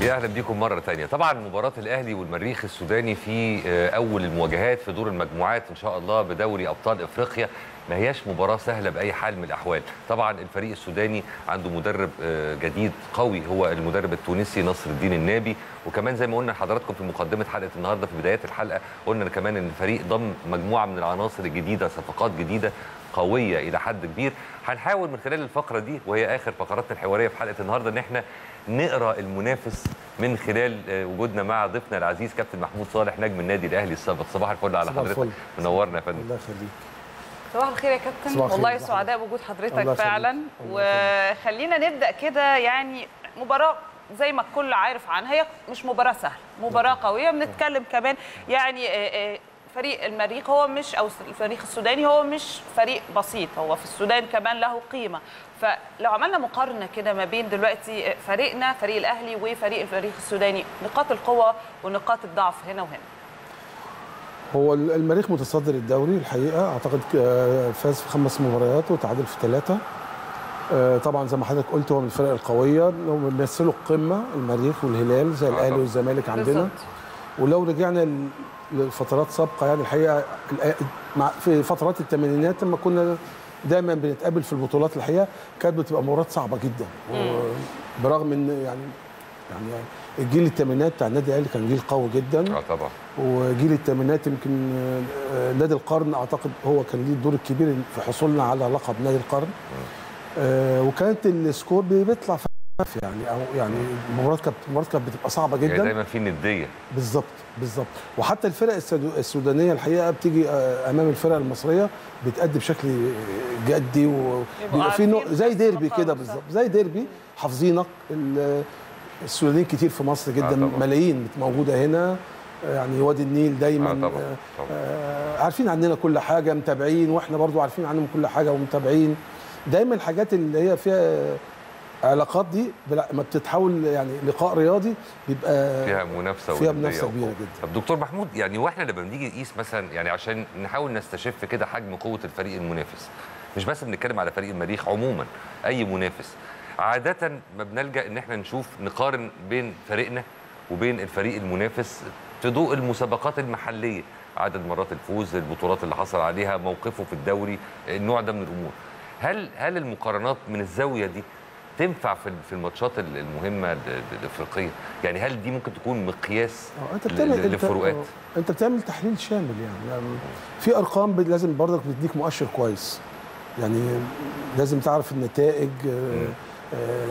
يا اهلا بيكم مره تانية طبعا مباراه الاهلي والمريخ السوداني في آه، اول المواجهات في دور المجموعات ان شاء الله بدوري ابطال افريقيا ما هياش مباراه سهله باي حال من الاحوال طبعا الفريق السوداني عنده مدرب آه، جديد قوي هو المدرب التونسي نصر الدين النابي وكمان زي ما قلنا لحضراتكم في مقدمه حلقه النهارده في بدايات الحلقه قلنا كمان ان الفريق ضم مجموعه من العناصر الجديده صفقات جديده قويه الى حد كبير هنحاول من خلال الفقره دي وهي اخر فقراتنا الحواريه في حلقه النهارده ان احنا نقرا المنافس من خلال آه، وجودنا مع ضيفنا العزيز كابتن محمود صالح نجم النادي الاهلي السابق صباح الفل على صباح حضرتك الفل. منورنا يا فندم الله يخليك صباح الخير يا كابتن صباح الخير. والله صباح سعداء بوجود الله حضرتك يخليك. فعلا الله وخلينا نبدا كده يعني مباراه زي ما الكل عارف عنها هي مش مباراه سهله مباراه قويه بنتكلم كمان يعني آه، آه، فريق المريخ هو مش او الفريق السوداني هو مش فريق بسيط هو في السودان كمان له قيمه فلو عملنا مقارنه كده ما بين دلوقتي آه، فريقنا فريق الاهلي وفريق الفريق السوداني نقاط القوه ونقاط الضعف هنا وهنا هو المريخ متصدر الدوري الحقيقه اعتقد آه، فاز في خمس مباريات وتعادل في ثلاثه آه، طبعا زي ما حضرتك قلت هو من الفرق القويه هم بيمثلوا القمه المريخ والهلال زي آه، الاهلي طبعاً. والزمالك عندنا بالظبط. ولو رجعنا ل- لفترات سابقه يعني الحقيقه الأ- مع في فترات الثمانينات لما كنا دايما بنتقابل في البطولات الحقيقه كانت بتبقى مباريات صعبه جدا برغم ان يعني يعني الجيل الثمانينات بتاع النادي الاهلي كان جيل قوي جدا اه طبعا وجيل الثمانينات يمكن آه، نادي القرن اعتقد هو كان ليه الدور الكبير في حصولنا على لقب نادي القرن آه، وكانت السكور بيطلع في يعني او يعني المباراه كانت المباراه كانت بتبقى صعبه يعني جدا دايما في نديه بالظبط بالظبط وحتى الفرق السدو- السودانيه الحقيقه بتيجي آه، امام الفرق المصريه بتأدي بشكل جدي وبيبقى في نوع عارفين زي ديربي الثقة كده والصح. بالظبط زي ديربي حافظينك ال- السودانيين كتير في مصر جدا طبعاً. ملايين موجوده هنا يعني وادي النيل دايما اه طبعا آه، طبعا آه، عارفين عننا كل حاجه متابعين واحنا برضو عارفين عنهم كل حاجه ومتابعين دايما الحاجات اللي هي فيها علاقات دي بلا- ما بتتحول يعني لقاء رياضي بيبقى فيها منافسه فيها وندية منافسه كبيره وقوة. جدا طب دكتور محمود يعني واحنا لما بنيجي نقيس مثلا يعني عشان نحاول نستشف كده حجم قوه الفريق المنافس مش بس بنتكلم على فريق المريخ عموما اي منافس عاده ما بنلجا ان احنا نشوف نقارن بين فريقنا وبين الفريق المنافس في ضوء المسابقات المحليه عدد مرات الفوز البطولات اللي حصل عليها موقفه في الدوري النوع ده من الامور هل هل المقارنات من الزاويه دي تنفع في في الماتشات المهمه ال- ال- الافريقيه يعني هل دي ممكن تكون مقياس آه، انت ل- بتعمل ل- انت للفروقات آه، انت بتعمل تحليل شامل يعني, يعني في ارقام ب- لازم برضك بتديك مؤشر كويس يعني لازم تعرف النتائج آه، آه،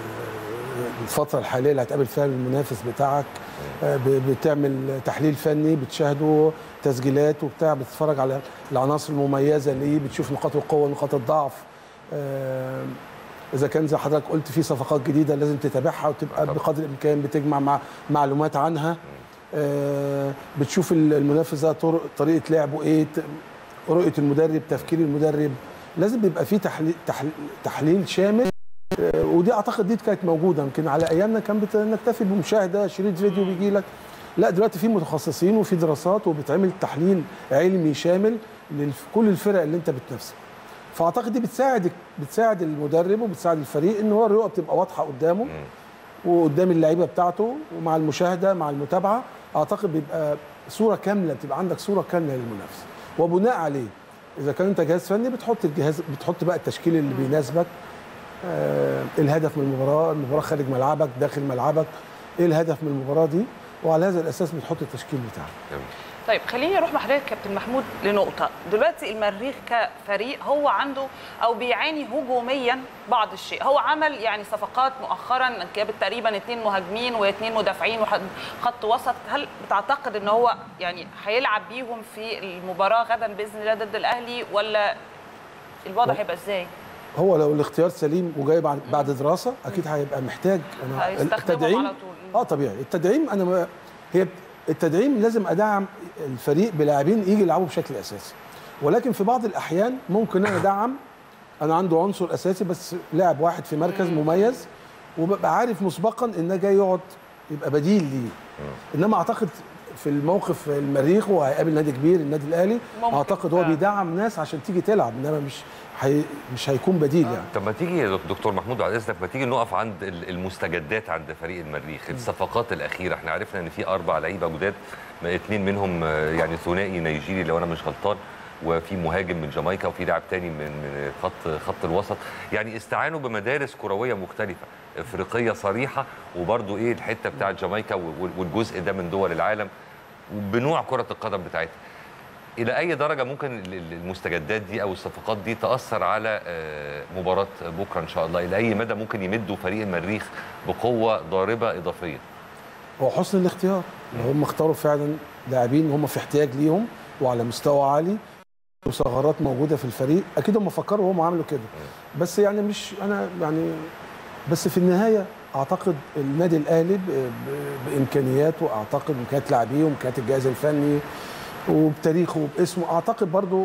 الفتره الحاليه اللي هتقابل فيها المنافس بتاعك آه، ب- بتعمل تحليل فني بتشاهده تسجيلات وبتاع بتتفرج على العناصر المميزه ليه بتشوف نقاط القوه ونقاط الضعف آه، اذا كان زي حضرتك قلت في صفقات جديده لازم تتابعها وتبقى طبعا. بقدر الامكان بتجمع مع معلومات عنها آه، بتشوف ال- المنافس ده طرق طريقه لعبه ايه ت- رؤيه المدرب تفكير المدرب لازم بيبقى في تحليل تحليل, تحليل شامل آه، ودي اعتقد دي كانت موجوده يمكن على ايامنا كان بت- نكتفي بمشاهده شريط فيديو بيجي لك لا دلوقتي في متخصصين وفي دراسات وبتعمل تحليل علمي شامل لكل الفرق اللي انت بتنافسها فاعتقد دي بتساعد بتساعد المدرب وبتساعد الفريق ان هو الرؤيه بتبقى واضحه قدامه وقدام اللعيبه بتاعته ومع المشاهده مع المتابعه اعتقد بيبقى صوره كامله بتبقى عندك صوره كامله للمنافس وبناء عليه اذا كان انت جهاز فني بتحط الجهاز بتحط بقى التشكيل اللي بيناسبك آه الهدف من المباراه المباراه خارج ملعبك داخل ملعبك ايه الهدف من المباراه دي وعلى هذا الاساس بتحط التشكيل بتاعك جميل. طيب خليني اروح مع حضرتك كابتن محمود لنقطه دلوقتي المريخ كفريق هو عنده او بيعاني هجوميا بعض الشيء هو عمل يعني صفقات مؤخرا جاب تقريبا اثنين مهاجمين واثنين مدافعين وحد خط وسط هل بتعتقد ان هو يعني هيلعب بيهم في المباراه غدا باذن الله ضد الاهلي ولا الوضع هيبقى ازاي هو لو الاختيار سليم وجاي بعد بعد دراسه اكيد هيبقى محتاج أنا هيستخدمهم على طول. اه طبيعي التدعيم انا ما هي التدعيم لازم ادعم الفريق بلاعبين يجي يلعبوا بشكل اساسي ولكن في بعض الاحيان ممكن انا ادعم انا عنده عنصر اساسي بس لاعب واحد في مركز مميز وببقى عارف مسبقا ان ده جاي يقعد يبقى بديل ليه انما اعتقد في الموقف المريخ وهيقابل نادي كبير النادي الاهلي ممكن اعتقد هو فعلا. بيدعم ناس عشان تيجي تلعب انما مش هي مش هيكون بديل يعني طب ما تيجي يا دكتور محمود بعد اذنك ما تيجي نقف عند ال- المستجدات عند فريق المريخ الصفقات الاخيره احنا عرفنا ان في اربع لعيبه جداد ما اثنين منهم آه، يعني ثنائي نيجيري لو انا مش غلطان وفي مهاجم من جامايكا وفي لاعب تاني من من خط خط الوسط يعني استعانوا بمدارس كرويه مختلفه افريقيه صريحه وبرضو ايه الحته بتاعت جامايكا وال- والجزء ده من دول العالم وبنوع كره القدم بتاعتها الى اي درجه ممكن ال- ال- المستجدات دي او الصفقات دي تاثر على آه، مباراه بكره ان شاء الله الى اي مدى ممكن يمدوا فريق المريخ بقوه ضاربه اضافيه هو حسن الاختيار لو هم اختاروا فعلا لاعبين هم في احتياج ليهم وعلى مستوى عالي وثغرات موجوده في الفريق اكيد هم فكروا هم عملوا كده بس يعني مش انا يعني بس في النهايه اعتقد النادي الاهلي ب- ب- بامكانياته اعتقد امكانيات لاعبيه وامكانيات الجهاز الفني وبتاريخه وباسمه اعتقد برضو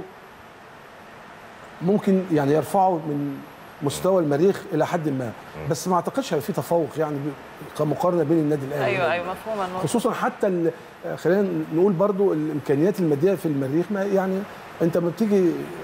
ممكن يعني يرفعوا من مستوى المريخ الى حد ما بس ما اعتقدش هيبقى في تفوق يعني ب- كمقارنه بين النادي الاهلي ايوه والنادي ايوه مفهوم النقطة. خصوصا حتى ال- خلينا نقول برضو الامكانيات الماديه في المريخ ما يعني انت لما بتيجي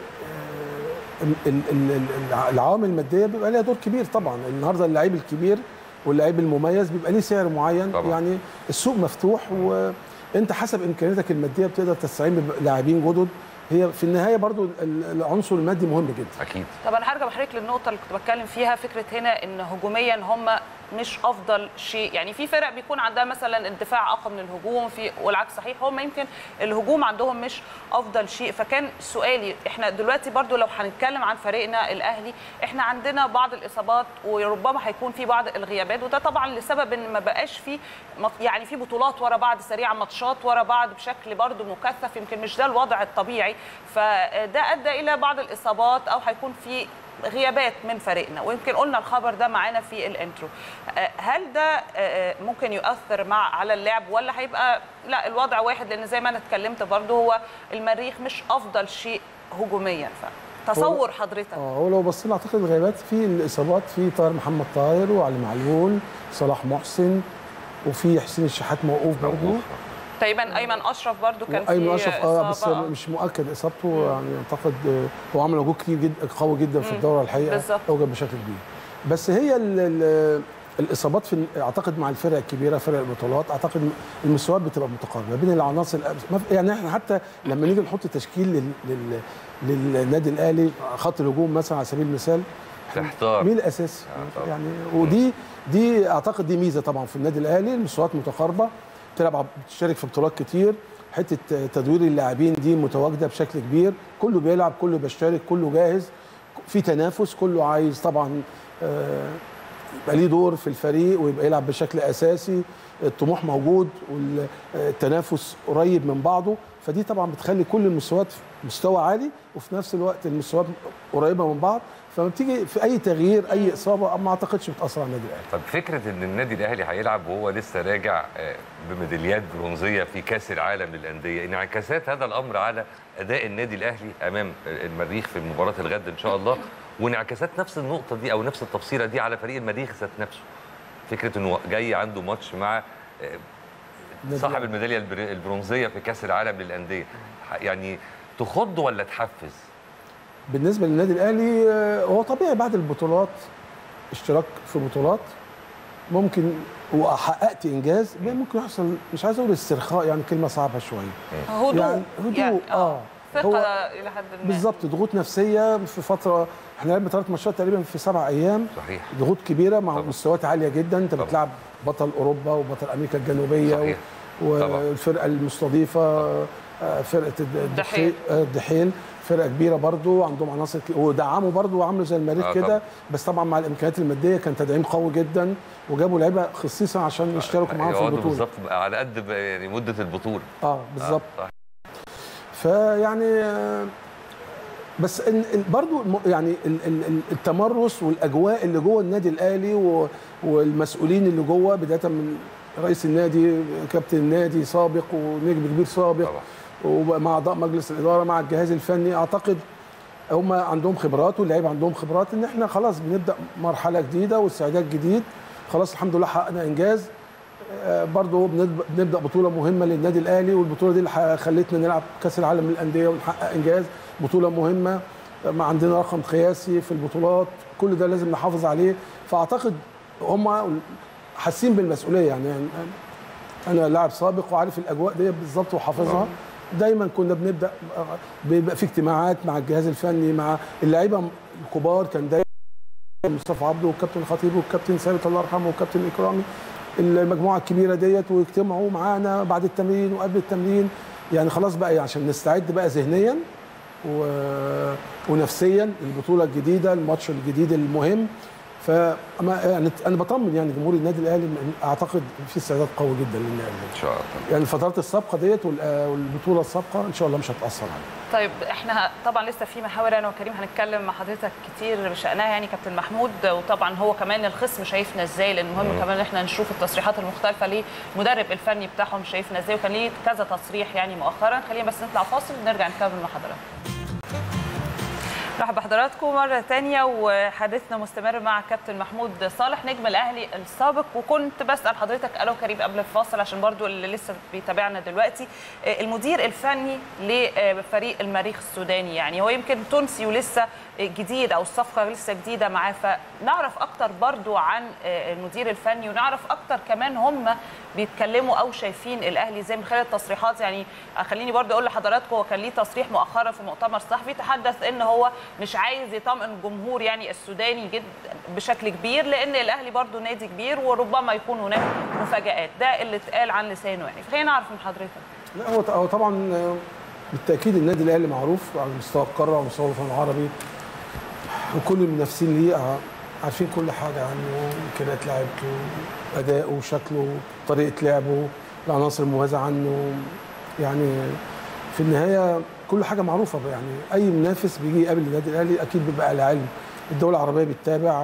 آه، ال- ال- ال- ال- العوامل الماديه بيبقى ليها دور كبير طبعا النهارده اللعيب الكبير واللعيب المميز بيبقى ليه سعر معين طبعا. يعني السوق مفتوح وانت حسب امكانياتك الماديه بتقدر تستعين بلاعبين جدد هي في النهايه برضو ال- العنصر المادي مهم جدا اكيد طب انا هرجع بحضرتك للنقطه اللي كنت بتكلم فيها فكره هنا ان هجوميا هم مش افضل شيء يعني في فرق بيكون عندها مثلا الدفاع اقوى من الهجوم في والعكس صحيح هم يمكن الهجوم عندهم مش افضل شيء فكان سؤالي احنا دلوقتي برضو لو هنتكلم عن فريقنا الاهلي احنا عندنا بعض الاصابات وربما هيكون في بعض الغيابات وده طبعا لسبب ان ما بقاش في مط- يعني في بطولات ورا بعض سريعه ماتشات ورا بعض بشكل برضو مكثف يمكن مش ده الوضع الطبيعي فده ادى الى بعض الاصابات او هيكون في غيابات من فريقنا ويمكن قلنا الخبر ده معانا في الانترو آه، هل ده آه، ممكن يؤثر مع على اللعب ولا هيبقى لا الوضع واحد لان زي ما انا اتكلمت برضو هو المريخ مش افضل شيء هجوميا فتصور حضرتك اه هو لو بصينا اعتقد الغيابات في الاصابات في طاهر محمد طاهر وعلي معلول صلاح محسن وفي حسين الشحات موقوف برضه موقوف. تقريبا ايمن اشرف برضو كان في ايمن اشرف اه بس إصابة. مش مؤكد اصابته يعني اعتقد آه، هو عمل مجهود كتير جدا قوي جدا في الدوره الحقيقه بالظبط. اوجد بشكل كبير بس هي ال ال الاصابات في اعتقد مع الفرق الكبيره فرق البطولات اعتقد المستويات بتبقى متقاربه بين العناصر الأب- ما في- يعني احنا حتى لما نيجي نحط تشكيل لل لل للنادي الاهلي خط الهجوم مثلا على سبيل المثال تحتار مين الاساسي آه، طبعا. يعني ودي دي اعتقد دي ميزه طبعا في النادي الاهلي المستويات متقاربه بتلعب بتشارك في بطولات كتير حته تدوير اللاعبين دي متواجده بشكل كبير كله بيلعب كله بيشترك كله جاهز في تنافس كله عايز طبعا آه، يبقى ليه دور في الفريق ويبقى يلعب بشكل اساسي الطموح موجود والتنافس قريب من بعضه فدي طبعا بتخلي كل المستويات في مستوى عالي وفي نفس الوقت المستويات قريبه من بعض فلما بتيجي في اي تغيير اي اصابه ما اعتقدش بتاثر على النادي الاهلي طب فكره ان النادي الاهلي هيلعب وهو لسه راجع آه، بميداليات برونزيه في كاس العالم للانديه انعكاسات هذا الامر على اداء النادي الاهلي امام المريخ في مباراه الغد ان شاء الله وانعكاسات نفس النقطه دي او نفس التفصيله دي على فريق المريخ ذات نفسه فكره انه جاي عنده ماتش مع آه، النادي صاحب الأهلي. الميداليه البر- البرونزيه في كاس العالم للانديه ح- يعني تخض ولا تحفز بالنسبه للنادي الاهلي آه، هو طبيعي بعد البطولات اشتراك في بطولات ممكن وحققت انجاز ممكن يحصل مش عايز اقول استرخاء يعني كلمه صعبه شويه هدوء يعني هدوء اه ثقه هو الى حد ما بالظبط ضغوط نفسيه في فتره احنا لعبنا ثلاث ماتشات تقريبا في سبع ايام صحيح ضغوط كبيره مع طبعا. مستويات عاليه جدا انت طبعا. بتلعب بطل اوروبا وبطل امريكا الجنوبيه صحيح. و- طبعا. والفرقه المستضيفه آه، فرقه الد- الدحيل. الدحيل آه، الدحيل فرقه كبيره برضو عندهم عناصر ك- ودعموا برضو وعملوا زي المريخ آه، كده طبعا. بس طبعا مع الامكانيات الماديه كان تدعيم قوي جدا وجابوا لعيبه خصيصا عشان يشتركوا معاهم في يقعدوا البطوله بالظبط على قد ب- يعني مده البطوله اه بالظبط آه، صح. فيعني آه، بس إن إن برضو الم- يعني ال- ال- ال- التمرس والاجواء اللي جوه النادي الاهلي و- والمسؤولين اللي جوه بدايه من رئيس النادي كابتن النادي سابق ونجم كبير سابق طبعا ومع اعضاء مجلس الاداره مع الجهاز الفني اعتقد هم عندهم خبرات واللعيبه عندهم خبرات ان احنا خلاص بنبدا مرحله جديده واستعداد جديد خلاص الحمد لله حققنا انجاز آه، برضه بنب- بنبدا بطوله مهمه للنادي الاهلي والبطوله دي اللي ح- خلتنا نلعب كاس العالم للانديه ونحقق انجاز بطوله مهمه آه، ما عندنا رقم قياسي في البطولات كل ده لازم نحافظ عليه فاعتقد هم حاسين بالمسؤوليه يعني يعني انا لاعب سابق وعارف الاجواء دي بالظبط وحافظها دايما كنا بنبدا بيبقى في اجتماعات مع الجهاز الفني مع اللعيبه الكبار كان دايما مصطفى عبده والكابتن الخطيب والكابتن ثابت الله يرحمه والكابتن اكرامي المجموعه الكبيره ديت ويجتمعوا معانا بعد التمرين وقبل التمرين يعني خلاص بقى عشان نستعد بقى ذهنيا و... ونفسيا البطوله الجديده الماتش الجديد المهم فما يعني انا بطمن يعني جمهور النادي الاهلي اعتقد في استعداد قوي جدا للنادي ان شاء الله يعني الفترات السابقه ديت وال- والبطوله السابقه ان شاء الله مش هتاثر علينا طيب احنا طبعا لسه في محاور انا وكريم هنتكلم مع حضرتك كتير بشانها يعني كابتن محمود وطبعا هو كمان الخصم شايفنا ازاي لان مهم كمان ان احنا نشوف التصريحات المختلفه للمدرب الفني بتاعهم شايفنا ازاي وكان ليه كذا تصريح يعني مؤخرا خلينا بس نطلع فاصل ونرجع نكمل مع حضراتكم مرحبا بحضراتكم مرة تانية وحديثنا مستمر مع كابتن محمود صالح نجم الأهلي السابق وكنت بسأل حضرتك أنا وكريم قبل الفاصل عشان برضو اللي لسه بيتابعنا دلوقتي آه، المدير الفني لفريق المريخ السوداني يعني هو يمكن تونسي ولسه جديد أو الصفقة لسه جديدة معاه فنعرف أكتر برضو عن آه، المدير الفني ونعرف أكتر كمان هم بيتكلموا أو شايفين الأهلي زي من خلال التصريحات يعني خليني برضو أقول لحضراتكم هو كان ليه تصريح مؤخرا في مؤتمر صحفي تحدث ان هو مش عايز يطمئن الجمهور يعني السوداني جد بشكل كبير لان الاهلي برضو نادي كبير وربما يكون هناك مفاجات ده اللي اتقال عن لسانه يعني فخلينا نعرف من حضرتك لا هو هو طبعا آه، بالتاكيد النادي الاهلي معروف على مستوى القاره ومستوى الوطن العربي وكل المنافسين ليه ع- عارفين كل حاجه عنه امكانيات لعبته اداؤه شكله طريقه لعبه العناصر المميزه عنه يعني في النهايه كل حاجه معروفه يعني اي منافس بيجي يقابل النادي الاهلي اكيد بيبقى على علم الدول العربيه بتتابع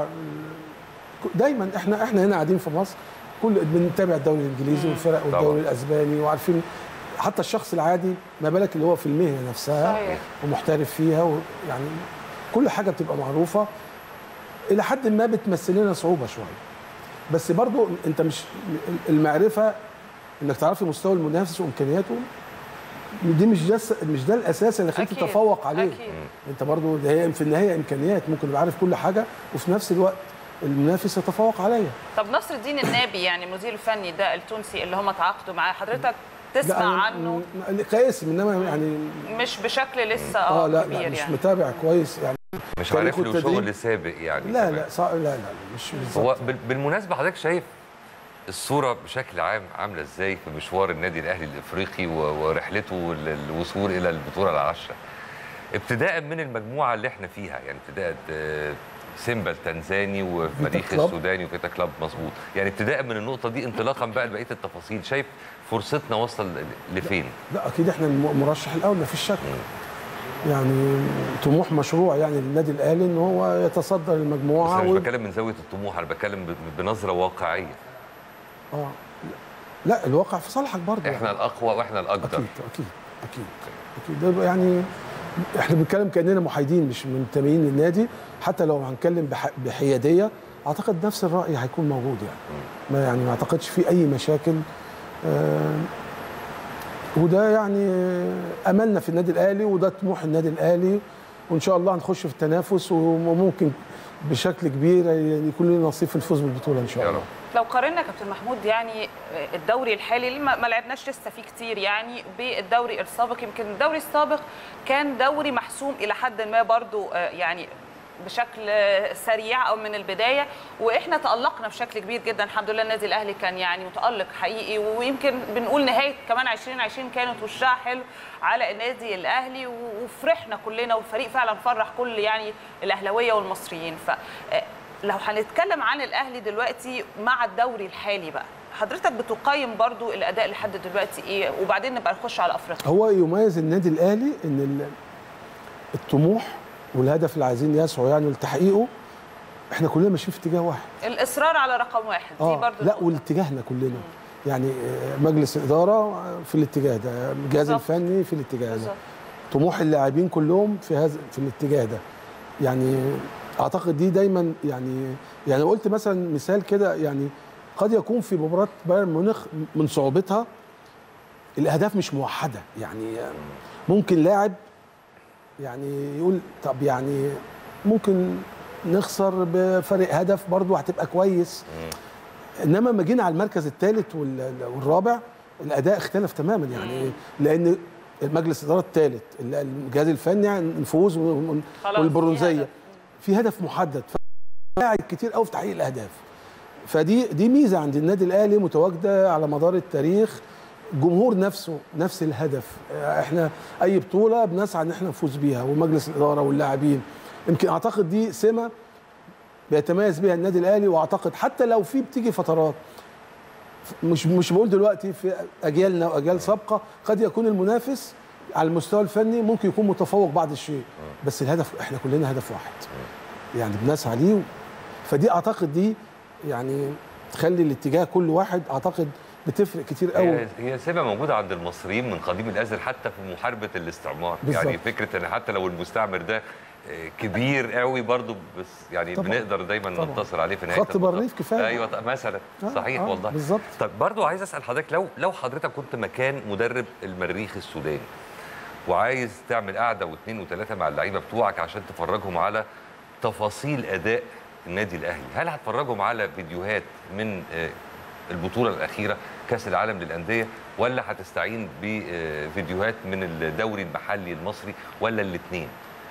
دايما احنا احنا هنا قاعدين في مصر كل بنتابع الدوري الانجليزي والفرق طبعاً. والدوري الاسباني وعارفين حتى الشخص العادي ما بالك اللي هو في المهنه نفسها صحيح. ومحترف فيها ويعني كل حاجه بتبقى معروفه الى حد ما بتمثل لنا صعوبه شويه بس برضو انت مش المعرفه انك تعرفي مستوى المنافس وامكانياته دي مش ده الس- مش ده الاساس اللي خليك أكيد. تتفوق عليه أكيد. انت برضو ده هي في النهايه امكانيات ممكن يبقى عارف كل حاجه وفي نفس الوقت المنافس يتفوق عليا طب نصر الدين النابي يعني المدير الفني ده التونسي اللي هم تعاقدوا معاه حضرتك لا، تسمع أنا عنه م- كاسم انما يعني مش بشكل لسه اه اه لا كبير لا مش يعني متابع كويس يعني مش تاريخ عارف له التدريب. شغل سابق يعني لا كمان. لا صع... لا لا مش بالظبط هو بال- بالمناسبه حضرتك شايف الصوره بشكل عام عامله ازاي في مشوار النادي الاهلي الافريقي و- ورحلته للوصول الى البطوله العشره ابتداء من المجموعه اللي احنا فيها يعني ابتداء آه، سيمبا التنزاني ومريخ كلاب. السوداني وفيتا كلاب مظبوط يعني ابتداء من النقطه دي انطلاقا بقى لبقيه التفاصيل شايف فرصتنا واصله ل- لفين لا اكيد احنا الم- المرشح الاول ما فيش شك يعني طموح مشروع يعني للنادي الاهلي ان هو يتصدر بس المجموعه انا و... مش بتكلم من زاويه الطموح انا بتكلم ب- بنظره واقعيه اه لا الواقع في صالحك برضه احنا الاقوى واحنا الاقدر اكيد اكيد اكيد اكيد ده يبقى يعني احنا بنتكلم كاننا محايدين مش منتمين للنادي حتى لو هنتكلم بح... بحياديه اعتقد نفس الراي هيكون موجود يعني ما يعني ما اعتقدش في اي مشاكل آه وده يعني املنا في النادي الاهلي وده طموح النادي الاهلي وان شاء الله هنخش في التنافس وممكن بشكل كبير يكون لنا نصيب في الفوز بالبطوله ان شاء يا الله رب لو قارنا كابتن محمود يعني الدوري الحالي اللي ما ما لعبناش لسه فيه كتير يعني بالدوري السابق يمكن الدوري السابق كان دوري محسوم الى حد ما برضو آه، يعني بشكل آه، سريع او من البدايه واحنا تالقنا بشكل كبير جدا الحمد لله النادي الاهلي كان يعني متالق حقيقي ويمكن بنقول نهايه كمان 2020 كانت وشها حلو على النادي الاهلي و- وفرحنا كلنا والفريق فعلا فرح كل يعني الاهلاويه والمصريين ف آه، لو هنتكلم عن الاهلي دلوقتي مع الدوري الحالي بقى حضرتك بتقيم برضو الاداء لحد دلوقتي ايه وبعدين نبقى نخش على افريقيا هو يميز النادي الاهلي ان ال- الطموح والهدف اللي عايزين يسعوا يعني لتحقيقه احنا كلنا ماشيين في اتجاه واحد الاصرار على رقم واحد دي برضو لا نقطة. والاتجاهنا كلنا يعني آه، مجلس الاداره في الاتجاه ده الجهاز بالظبط. الفني في الاتجاه ده بالظبط. طموح اللاعبين كلهم في هذا في الاتجاه ده يعني اعتقد دي دايما يعني يعني قلت مثلا مثال كده يعني قد يكون في مباراه بايرن ميونخ من صعوبتها الاهداف مش موحده يعني ممكن لاعب يعني يقول طب يعني ممكن نخسر بفرق هدف برضه هتبقى كويس انما لما جينا على المركز الثالث والرابع الاداء اختلف تماما يعني لان مجلس الاداره الثالث الجهاز الفني الفوز خلاص، في والبرونزيه هدف. في هدف محدد لاعب كتير قوي في تحقيق الاهداف فدي دي ميزه عند النادي الاهلي متواجده على مدار التاريخ جمهور نفسه نفس الهدف احنا اي بطوله بنسعى ان احنا نفوز بيها ومجلس الاداره واللاعبين يمكن اعتقد دي سمه بيتميز بها النادي الاهلي واعتقد حتى لو في بتيجي فترات مش مش بقول دلوقتي في اجيالنا واجيال سابقه قد يكون المنافس على المستوى الفني ممكن يكون متفوق بعض الشيء بس الهدف احنا كلنا هدف واحد يعني بنسعى ليه فدي اعتقد دي يعني تخلي الاتجاه كل واحد اعتقد بتفرق كتير قوي هي هي سمه موجوده عند المصريين من قديم الازل حتى في محاربه الاستعمار بالظبط. يعني فكره ان حتى لو المستعمر ده آه، كبير قوي برضو بس يعني طبعاً. بنقدر دايما طبعاً. ننتصر عليه في نهايه خط المطاف. برليف كفاية. ايوه طب مثلا آه، صحيح آه، والله بالظبط. طب برضو عايز اسال حضرتك لو لو حضرتك كنت مكان مدرب المريخ السوداني وعايز تعمل قعده واثنين وثلاثه مع اللعيبه بتوعك عشان تفرجهم على تفاصيل اداء النادي الاهلي هل هتفرجهم على فيديوهات من آه، البطوله الاخيره كاس العالم للانديه ولا هتستعين بفيديوهات من الدوري المحلي المصري ولا الاثنين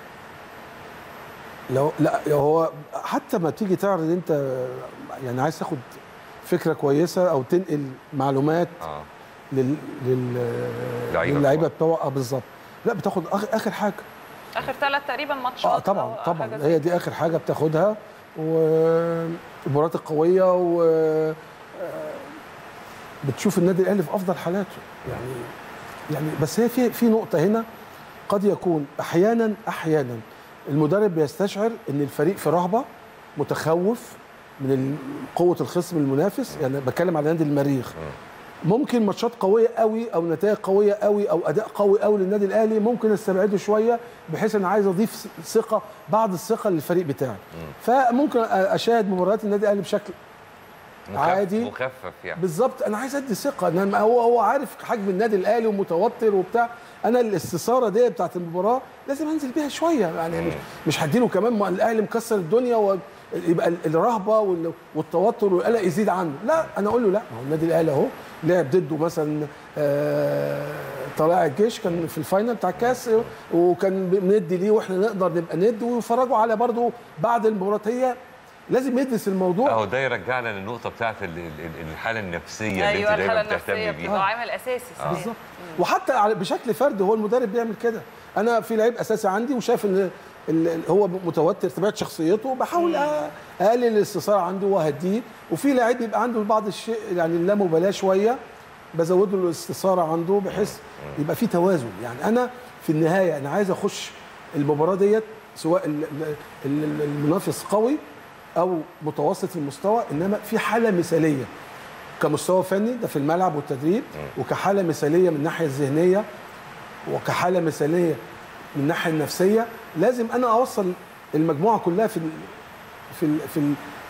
لو لا هو حتى ما تيجي تعرض انت يعني عايز تاخد فكره كويسه او تنقل معلومات اه لل لل لعيبة للعيبه بتوع. بتوع آه بالظبط لا بتاخد اخر, آخر حاجه اخر ثلاث تقريبا ماتشات اه طبعا أو طبعا حاجة زي هي دي اخر حاجه بتاخدها والمباريات القويه و آه، بتشوف النادي الاهلي في افضل حالاته يعني يعني بس هي في في نقطه هنا قد يكون احيانا احيانا المدرب بيستشعر ان الفريق في رهبه متخوف من ال- قوه الخصم المنافس يعني بتكلم على نادي المريخ ممكن ماتشات قويه قوي او نتائج قويه قوي او اداء قوي قوي للنادي الاهلي ممكن استبعده شويه بحيث انا عايز اضيف ثقه بعض الثقه للفريق بتاعي فممكن اشاهد مباريات النادي الاهلي بشكل مخف- عادي. مخفف يعني بالظبط انا عايز ادي ثقه ان أنا- هو هو عارف حجم النادي الاهلي ومتوتر وبتاع انا الاستثاره دي بتاعت المباراه لازم انزل بيها شويه يعني مش مش هديله كمان ما الاهلي مكسر الدنيا ويبقى ال- الرهبه وال- والتوتر والقلق يزيد عنه لا انا اقول له لا ما هو النادي الاهلي اهو لعب ضده مثلا آه، طلائع الجيش كان في الفاينل بتاع الكاس وكان بندي ليه واحنا نقدر نبقى ند ويتفرجوا على برضه بعد المباراه هي لازم يدرس الموضوع اهو ده يرجعنا للنقطه بتاعت ال- ال- الحاله النفسيه ايوه اللي انت الحاله دايما النفسيه بتهتمي بتبقى بيها عامل اساسي صحيح بالظبط وحتى على- بشكل فردي هو المدرب بيعمل كده انا في لعيب اساسي عندي وشايف ان ال- ال- هو متوتر طبيعه شخصيته بحاول أ- اقلل الاستثاره عنده واهديه وفي لعيب بيبقى عنده بعض الشيء يعني اللامبالاه شويه بزود له الاستثاره عنده بحيث يبقى في توازن يعني انا في النهايه انا عايز اخش المباراه ديت سواء ال- ال- ال- المنافس قوي او متوسط المستوى انما في حاله مثاليه كمستوى فني ده في الملعب والتدريب وكحاله مثاليه من الناحيه الذهنيه وكحاله مثاليه من الناحيه النفسيه لازم انا اوصل المجموعه كلها في ال في ال في ال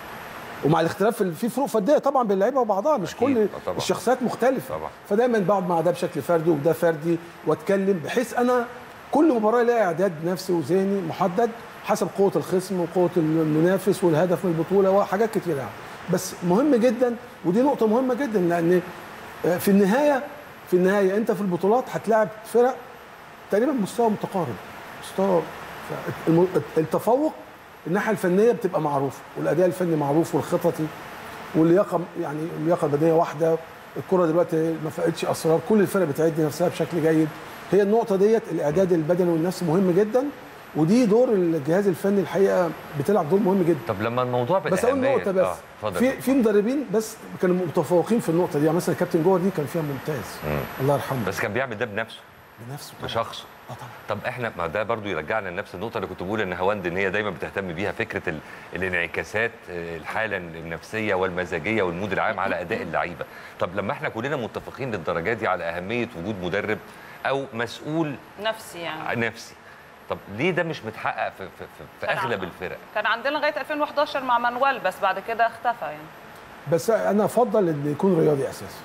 ومع الاختلاف في ال- في فروق فرديه طبعا بين اللعيبه وبعضها مش أكيد. كل آه طبعاً. الشخصيات مختلفه طبعاً. فدايما بقعد مع ده بشكل فردي وده فردي واتكلم بحيث انا كل مباراه لها اعداد نفسي وذهني محدد حسب قوه الخصم وقوه المنافس والهدف من البطوله وحاجات كتير يعني بس مهم جدا ودي نقطه مهمه جدا لان في النهايه في النهايه انت في البطولات هتلاعب فرق تقريبا مستوى متقارب مستوى ف- الم- التفوق الناحيه الفنيه بتبقى معروفه والاداء الفني معروف والخططي واللياقه يعني اللياقه البدنيه واحده الكره دلوقتي ما فقدتش اسرار كل الفرق بتعد نفسها بشكل جيد هي النقطه ديت الاعداد البدني والنفسي مهم جدا ودي دور الجهاز الفني الحقيقه بتلعب دور مهم جدا طب لما الموضوع بس اقول بالأهمية- نقطه بس آه، اتفضل في في مدربين بس كانوا متفوقين في النقطه دي يعني مثلا كابتن جوهر دي كان فيها ممتاز الله يرحمه بس كان بيعمل ده بنفسه بنفسه طبعا بشخصه اه طبعا طب احنا ما ده برضو يرجعنا لنفس النقطه اللي كنت بقول ان هواند ان هي دايما بتهتم بيها فكره ال... الانعكاسات آه، الحاله النفسيه والمزاجيه والمود العام على اداء اللعيبه طب لما احنا كلنا متفقين للدرجه دي على اهميه وجود مدرب او مسؤول نفسي يعني نفسي طب ليه ده مش متحقق في, في, في, في كان اغلب ع- الفرق كان عندنا لغايه 2011 مع مانويل بس بعد كده اختفى يعني بس انا افضل ان يكون رياضي اساسا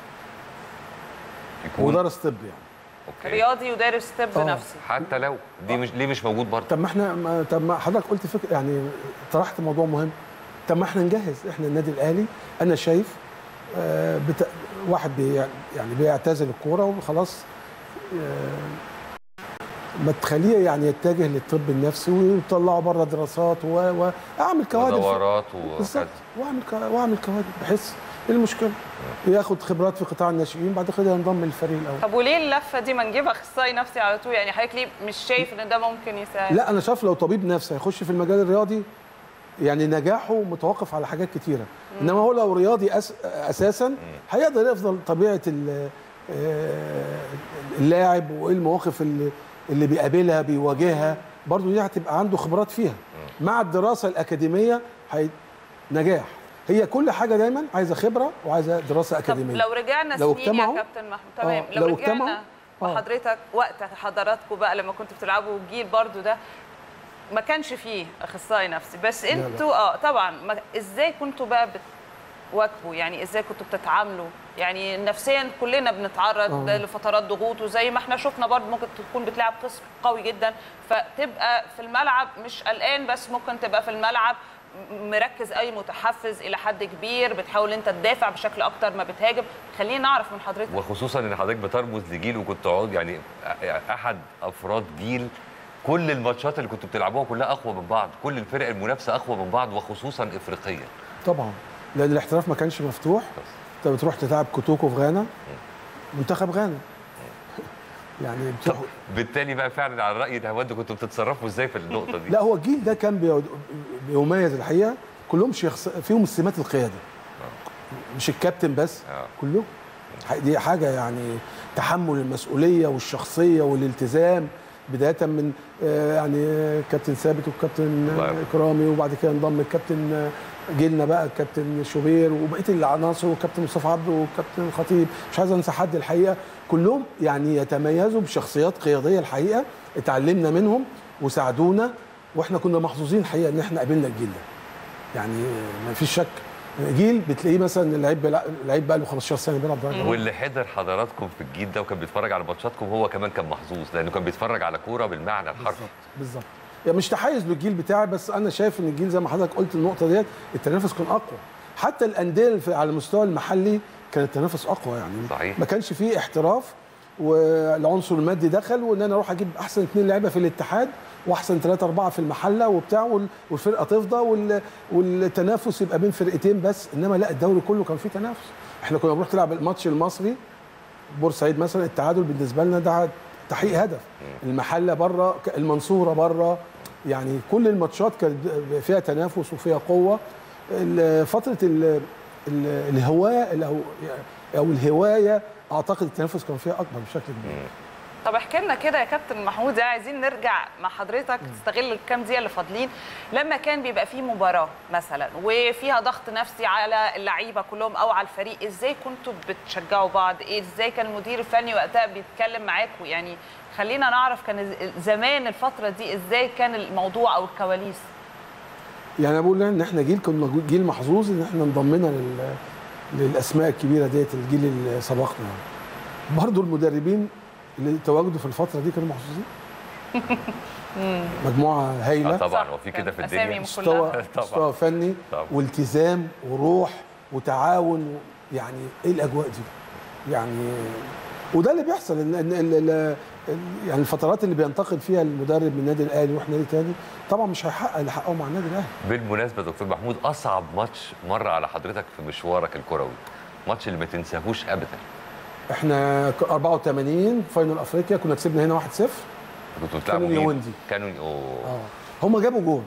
يكون ودرس طب يعني اوكي رياضي ودارس طب آه. نفسي حتى لو دي مش ليه مش موجود برضه طب ما احنا ما طب ما حضرتك قلت فكره يعني طرحت موضوع مهم طب ما احنا نجهز احنا النادي الاهلي انا شايف آه بتا... واحد بي يعني بيعتزل الكوره وخلاص آه ما تخليه يعني يتجه للطب النفسي ويطلعه بره دراسات و... واعمل كوادر في- دورات بالظبط وكذا واعمل ك... واعمل كوادر بحس ايه المشكله؟ ياخد خبرات في قطاع الناشئين بعد كده ينضم للفريق الاول طب وليه اللفه دي ما نجيب اخصائي نفسي على طول يعني حضرتك ليه مش شايف ان ده ممكن يساعد لا انا شايف لو طبيب نفسي هيخش في المجال الرياضي يعني نجاحه متوقف على حاجات كتيره انما هو لو رياضي أس اساسا هيقدر يفضل طبيعه ال- آه، اللاعب وايه المواقف اللي اللي بيقابلها بيواجهها برضه دي هتبقى عنده خبرات فيها مع الدراسه الاكاديميه هي نجاح هي كل حاجه دايما عايزه خبره وعايزه دراسه طب اكاديميه لو رجعنا لو سنين يا اجتمعوا- كابتن محمود تمام آه، لو, لو رجعنا اجتمعوا- آه. وحضرتك وقت حضراتكم بقى لما كنتوا بتلعبوا الجيل برضو ده ما كانش فيه اخصائي نفسي بس لا. انتوا اه طبعا ما ازاي كنتوا بقى بتواكبوا يعني ازاي كنتوا بتتعاملوا يعني نفسيا كلنا بنتعرض آه. لفترات ضغوط وزي ما احنا شفنا برضه ممكن تكون بتلعب قسم قوي جدا فتبقى في الملعب مش قلقان بس ممكن تبقى في الملعب مركز اي متحفز الى حد كبير بتحاول انت تدافع بشكل اكتر ما بتهاجم خلينا نعرف من حضرتك وخصوصا ان حضرتك بترمز لجيل وكنت عضو يعني احد افراد جيل كل الماتشات اللي كنتوا بتلعبوها كلها اقوى من بعض كل الفرق المنافسه اقوى من بعض وخصوصا افريقيا طبعا لان الاحتراف ما كانش مفتوح انت بتروح تلعب كوتوكو في غانا منتخب غانا يعني بتروح بالتالي بقى فعلا على راي الهواد كنتوا بتتصرفوا ازاي في النقطه دي لا هو الجيل ده كان بيو- بيميز الحقيقه كلهم شخص فيهم سمات القياده مش الكابتن بس آه. كلهم ح- دي حاجه يعني تحمل المسؤوليه والشخصيه والالتزام بدايه من آه، يعني آه، كابتن ثابت والكابتن الله آه، يرحمه. اكرامي وبعد كده انضم الكابتن آه، جيلنا بقى الكابتن شوبير وبقيه العناصر والكابتن مصطفى عبده والكابتن الخطيب مش عايز انسى حد الحقيقه كلهم يعني يتميزوا بشخصيات قياديه الحقيقه اتعلمنا منهم وساعدونا واحنا كنا محظوظين الحقيقه ان احنا قابلنا الجيل ده يعني ما فيش شك جيل بتلاقيه مثلا اللعيب بيلع- اللعيب بقى له 15 سنه بيلعب درجه أولى. واللي حضر حضراتكم في الجيل ده وكان بيتفرج على ماتشاتكم هو كمان كان محظوظ لانه كان بيتفرج على كوره بالمعنى الحرفي بالظبط بالظبط يعني مش تحيز للجيل بتاعي بس انا شايف ان الجيل زي ما حضرتك قلت النقطه ديت التنافس كان اقوى حتى الانديه اللي في- على المستوى المحلي كان التنافس اقوى يعني صحيح. ما كانش فيه احتراف والعنصر المادي دخل وان انا اروح اجيب احسن اثنين لعيبه في الاتحاد واحسن ثلاثه اربعه في المحله وبتاع وال- والفرقه تفضى وال- والتنافس يبقى بين فرقتين بس انما لا الدوري كله كان فيه تنافس احنا كنا بنروح نلعب الماتش المصري بورسعيد مثلا التعادل بالنسبه لنا ده تحقيق هدف المحله بره المنصوره بره يعني كل الماتشات كانت فيها تنافس وفيها قوه ال- فتره ال- ال- الهواء او او الهوايه اعتقد التنافس كان فيها اكبر بشكل كبير طب احكي لنا كده يا كابتن محمود يعني عايزين نرجع مع حضرتك تستغل الكام دقيقه اللي فاضلين لما كان بيبقى في مباراه مثلا وفيها ضغط نفسي على اللعيبه كلهم او على الفريق ازاي كنتوا بتشجعوا بعض ايه ازاي كان المدير الفني وقتها بيتكلم معاكم يعني خلينا نعرف كان زمان الفتره دي ازاي كان الموضوع او الكواليس يعني انا بقول ان احنا جيل كنا جيل محظوظ ان احنا انضمينا لل للاسماء الكبيره ديت الجيل اللي سبقنا يعني. برضه المدربين اللي تواجدوا في الفتره دي كانوا محظوظين مجموعه هايله آه طبعا صح، هو في كان كده في أسامي الدنيا مش مستوى طبعاً. مستوى فني طبعاً. والتزام وروح وتعاون و- يعني ايه الاجواء دي؟ يعني وده اللي بيحصل ان ان ال- ال- ال- يعني الفترات اللي بينتقل فيها المدرب من النادي الاهلي يروح نادي تاني طبعا مش هيحقق اللي حققه مع النادي الاهلي بالمناسبه دكتور محمود اصعب ماتش مر على حضرتك في مشوارك الكروي ماتش اللي ما تنساهوش ابدا احنا ك- 84 فاينل افريقيا كنا كسبنا هنا 1-0 كنتوا بتلعبوا كانوا مين؟ يوندي. كانوا اوه اه هم جابوا جول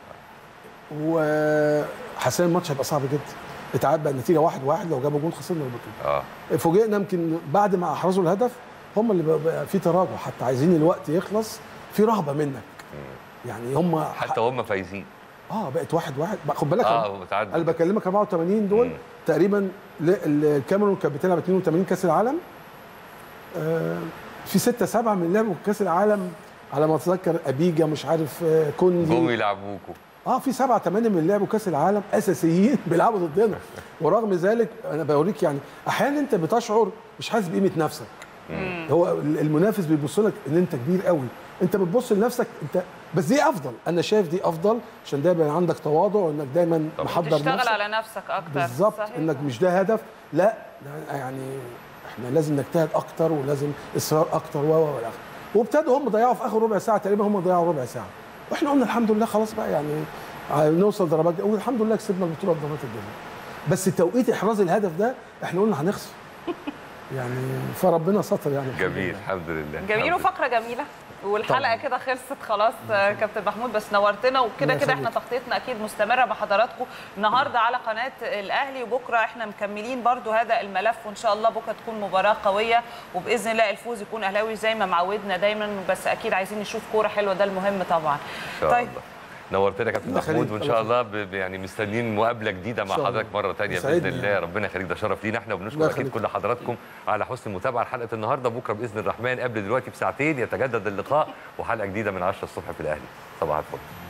وحسين الماتش هيبقى صعب جدا اتعاد بقى النتيجه 1-1 واحد واحد لو جابوا جول خسرنا البطوله اه فوجئنا يمكن بعد ما احرزوا الهدف هم اللي بقى- بقى في تراجع حتى عايزين الوقت يخلص في رهبه منك يعني هم حتى هم فايزين اه بقت واحد واحد بقى خد بالك اه انا وتعادلوا بكلمك 84 دول مم. تقريبا ل- ال- الكاميرون كانت بتلعب 82 كاس العالم آه في 6 7 من لعبوا كاس العالم على ما اتذكر ابيجا مش عارف آه جم كوندي يلعبوكوا اه في سبعة ثمانية من اللي لعبوا كاس العالم اساسيين بيلعبوا ضدنا ورغم ذلك انا بوريك يعني احيانا انت بتشعر مش حاسس بقيمه نفسك هو المنافس بيبص لك ان انت كبير قوي انت بتبص لنفسك انت بس دي افضل انا شايف دي افضل عشان دايما عندك تواضع وانك دايما طبعاً. محضر تشتغل نفسك على نفسك اكتر بالظبط صحيح. انك مش ده هدف لا ده يعني احنا لازم نجتهد اكتر ولازم اصرار اكتر و و والى اخره وابتدوا هم ضيعوا في اخر ربع ساعه تقريبا هم ضيعوا ربع ساعه واحنا قلنا الحمد لله خلاص بقى يعني نوصل ضربات والحمد لله كسبنا البطوله بضربات الجزاء بس توقيت احراز الهدف ده احنا قلنا هنخسر يعني فربنا ستر يعني الحمد جميل لله. الحمد لله جميل الحمد وفقره جميله والحلقه طبعاً. كده خلصت خلاص آه، كابتن محمود بس نورتنا وكده الله كده احنا يخليك. تغطيتنا اكيد مستمره بحضراتكم النهارده على قناه الاهلي وبكره احنا مكملين برضو هذا الملف وان شاء الله بكره تكون مباراه قويه وباذن الله الفوز يكون اهلاوي زي ما معودنا دايما بس اكيد عايزين نشوف كوره حلوه ده المهم طبعا إن شاء طيب الله نورتنا يا كابتن الله محمود يخليك، وان الله شاء الله ب- ب- يعني مستنيين مقابله جديده مع إن شاء الله. حضرتك مره ثانيه باذن يسعدني الله يعني. ربنا يخليك ده شرف لينا احنا الله وبنشكر اكيد يخليك. كل حضراتكم على حسن المتابعه لحلقه النهارده بكره باذن الرحمن قبل دلوقتي بساعتين يتجدد اللقاء وحلقه جديده من 10 الصبح في الاهلي صباح الفل